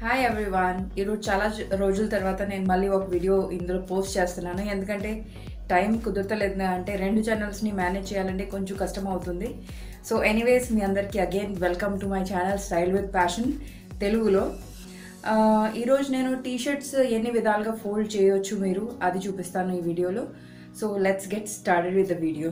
hi everyone ఈరోజు చాలా జ- రోజుల తర్వాత నేను మళ్ళీ ఒక వీడియో ఇందులో పోస్ట్ చేస్తున్నాను ఎందుకంటే టైం కుదరతలేదు అంటే రెండు ఛానల్స్ని మేనేజ్ చేయాలంటే కొంచెం కష్టం అవుతుంది సో ఎనీవేస్ మీ అందరికీ again welcome to my channel style with passion తెలుగులో ఆ, ఈరోజు నేను టీ షర్ట్స్ ఎన్ని విధాలుగా ఫోల్డ్ చేయొచ్చు మీరు అది చూపిస్తాను ఈ వీడియోలో so let's get started with the video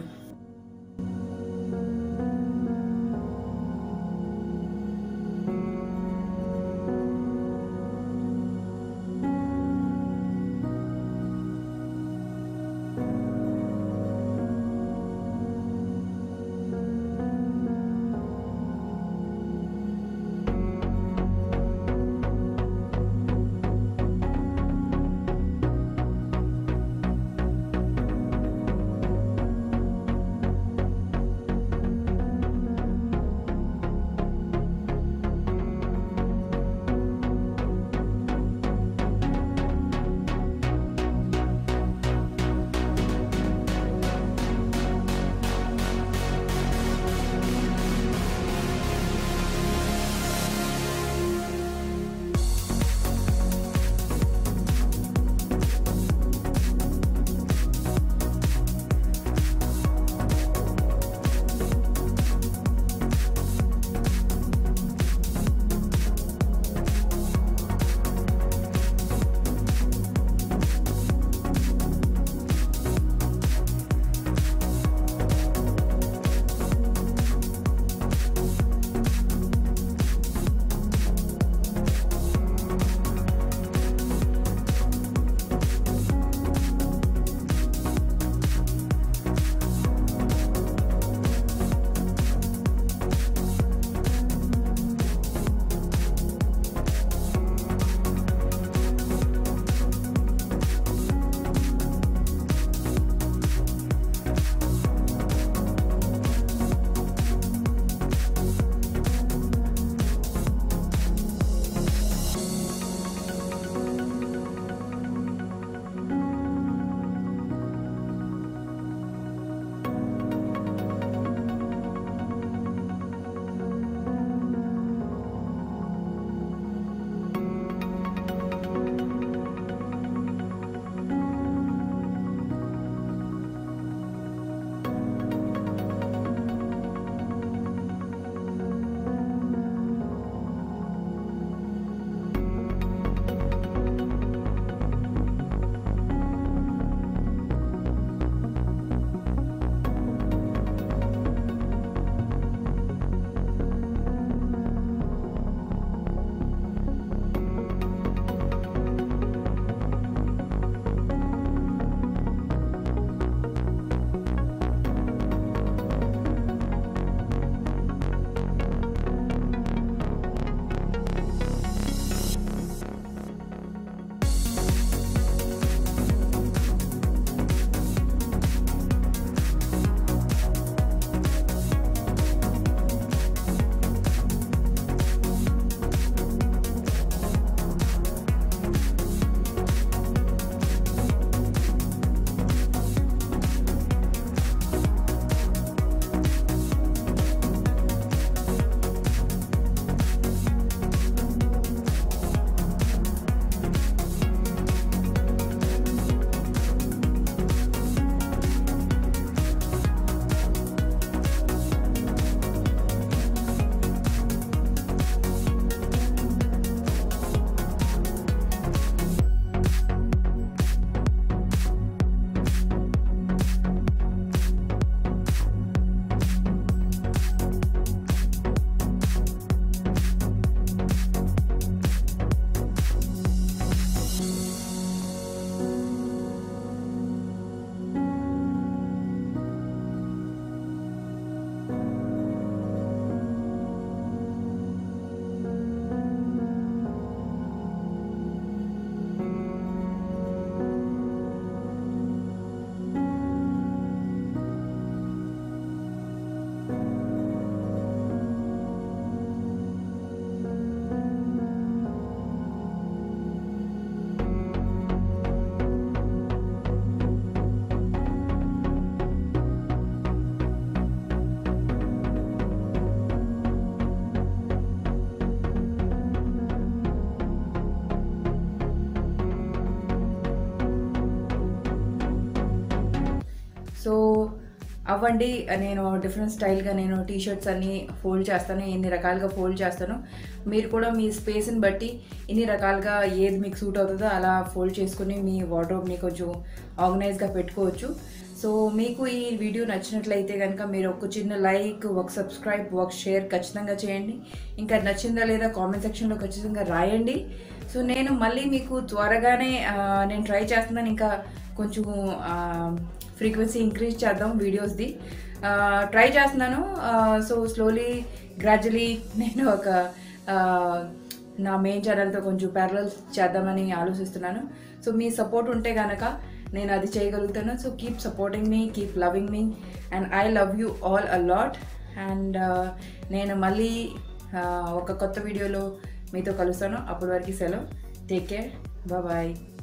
so అవ్వండి నేను డిఫరెంట్ స్టైల్గా నేను టీ షర్ట్స్ అన్ని ఫోల్డ్ చేస్తాను ఎన్ని రకాలుగా ఫోల్డ్ చేస్తాను మీరు కూడా మీ స్పేస్ని బట్టి ఇన్ని రకాలుగా ఏది మీకు సూట్ అవుతుందో అలా ఫోల్డ్ చేసుకుని మీ వార్డ్రోబ్ని కొంచెం ఆర్గనైజ్గా పెట్టుకోవచ్చు సో మీకు ఈ వీడియో నచ్చినట్లయితే కనుక మీరు ఒక చిన్న లైక్ ఒక సబ్స్క్రైబ్ ఒక షేర్ ఖచ్చితంగా చేయండి ఇంకా నచ్చిందా లేదా కామెంట్ సెక్షన్లో ఖచ్చితంగా రాయండి సో నేను మళ్ళీ మీకు త్వరగానే ఆ, నేను ట్రై చేస్తున్నాను ఇంకా కొంచెం ఫ్రీక్వెన్సీ ఇంక్రీజ్ చేద్దాం వీడియోస్ది ట్రై చేస్తున్నాను సో స్లోలీ గ్రాడ్యువలీ నేను ఒక ఆ, నా మెయిన్ ఛానల్తో కొంచెం ప్యారల్ చేద్దామని ఆలోచిస్తున్నాను సో మీ సపోర్ట్ ఉంటే కనుక నేను అది చేయగలుగుతాను so keep supporting me keep loving me and I love you all a lot and నేను మళ్ళీ ఆ, ఒక కొత్త వీడియోలో మీతో కలుస్తాను అప్పటి వరకు సెలవు టేక్ కేర్ బాయ్